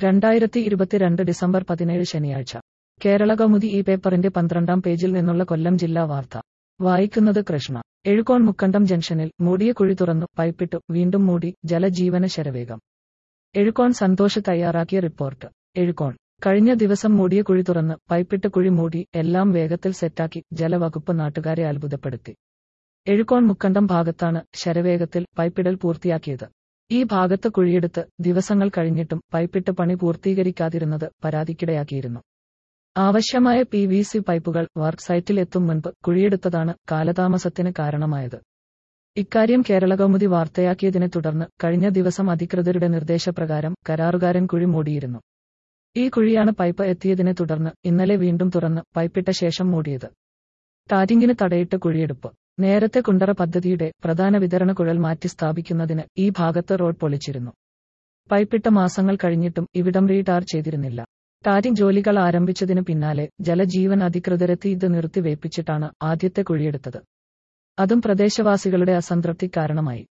രണ്ടായിരത്തി ഇരുപത്തിരണ്ട് ഡിസംബർ പതിനേഴ് ശനിയാഴ്ച കേരള കൗമുദി ഈ പേപ്പറിന്റെ പന്ത്രണ്ടാം പേജിൽ നിന്നുള്ള കൊല്ലം ജില്ലാ വാർത്ത വായിക്കുന്നത് കൃഷ്ണ എഴുകോൺ മുക്കണ്ടം ജംഗ്ഷനിൽ മൂടിയ കുഴി തുറന്നു പൈപ്പിട്ടു വീണ്ടും മൂടി ജലജീവന ശരവേഗം എഴുകോൺ സന്തോഷ് തയ്യാറാക്കിയ റിപ്പോർട്ട് എഴുകോൺ കഴിഞ്ഞ ദിവസം മൂടിയ കുഴി തുറന്ന് പൈപ്പിട്ട് കുഴി മൂടി എല്ലാം വേഗത്തിൽ സെറ്റാക്കി ജലവകുപ്പ് നാട്ടുകാരെ അത്ഭുതപ്പെടുത്തി എഴുകോൺ മുക്കണ്ടം ഭാഗത്താണ് ശരവേഗത്തിൽ പൈപ്പിടൽ പൂർത്തിയാക്കിയത് ഈ ഭാഗത്ത് കുഴിയെടുത്ത് ദിവസങ്ങൾ കഴിഞ്ഞിട്ടും പൈപ്പിട്ട് പണി പൂർത്തീകരിക്കാതിരുന്നത് പരാതിക്കിടയാക്കിയിരുന്നു ആവശ്യമായ പി വി സി പൈപ്പുകൾ വർക്ക് സൈറ്റിൽ എത്തും മുൻപ് കുഴിയെടുത്തതാണ് കാലതാമസത്തിന് കാരണമായത് ഇക്കാര്യം കേരള കൗമുദി വാർത്തയാക്കിയതിനെ തുടർന്ന് കഴിഞ്ഞ ദിവസം അധികൃതരുടെ നിർദ്ദേശപ്രകാരം കരാറുകാരൻ കുഴി മൂടിയിരുന്നു ഈ കുഴിയാണ് പൈപ്പ് എത്തിയതിനെ തുടർന്ന് ഇന്നലെ വീണ്ടും തുറന്ന് പൈപ്പിട്ട ശേഷം മൂടിയത് ടാറ്റിങ്ങിന് തടയിട്ട് കുഴിയെടുപ്പ് നേരത്തെ കുണ്ടറ പദ്ധതിയുടെ പ്രധാന വിതരണ കുഴൽ മാറ്റി സ്ഥാപിക്കുന്നതിന് ഈ ഭാഗത്ത് റോഡ് പൊളിച്ചിരുന്നു പൈപ്പിട്ട മാസങ്ങൾ കഴിഞ്ഞിട്ടും ഇവിടം റീടാർ ചെയ്തിരുന്നില്ല ടാറ്റിംഗ് ജോലികൾ ആരംഭിച്ചതിനു പിന്നാലെ ജലജീവൻ അധികൃതരെത്തി ഇത് നിർത്തിവയ്പ്പിച്ചിട്ടാണ് ആദ്യത്തെ കുഴിയെടുത്തത് അതും പ്രദേശവാസികളുടെ അസംതൃപ്തി കാരണമായി